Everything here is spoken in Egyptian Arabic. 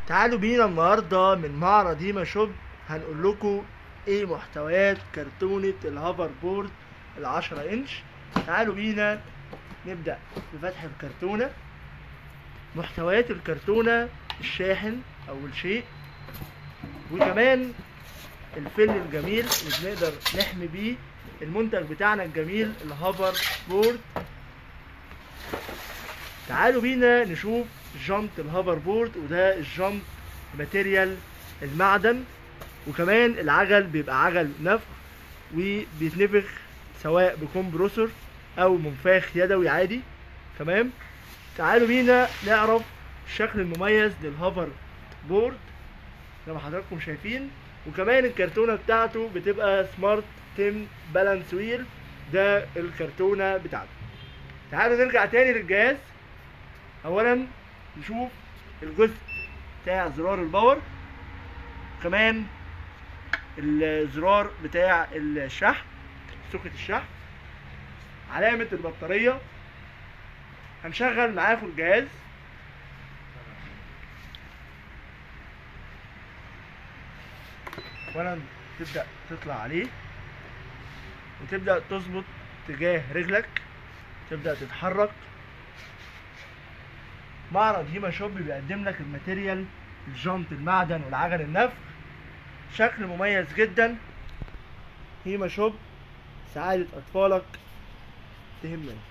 تعالوا بينا النهارده من معرض هيما شوب هنقول لكم ايه محتويات كرتونة الهوفر بورد العشرة انش تعالوا بينا نبدأ بفتح الكرتونة محتويات الكرتونة الشاحن أول شيء وكمان الفل الجميل اللي بنقدر نحمي بيه المنتج بتاعنا الجميل الهوفر بورد تعالوا بينا نشوف جنط الهوفر بورد وده الجنط ماتيريال المعدن وكمان العجل بيبقى عجل نفخ وبيتنفخ سواء بكمبروسور او منفاخ يدوي عادي تمام تعالوا بينا نعرف الشكل المميز للهوفر بورد زي ما حضراتكم شايفين وكمان الكرتونه بتاعته بتبقى سمارت تيم بالانس ويل ده الكرتونه بتاعته تعالوا نرجع تاني للجهاز اولا نشوف الجزء بتاع زرار الباور كمان الزرار بتاع الشحن سوكت الشحن علامة البطارية هنشغل معاكم الجهاز اولا تبدأ تطلع عليه وتبدأ تظبط تجاه رجلك تبدأ تتحرك معرض هيما شوب بيقدم لك الماتيريال الجنط المعدن والعجل النفخ شكل مميز جدا هيما شوب سعادة أطفالك تهمنا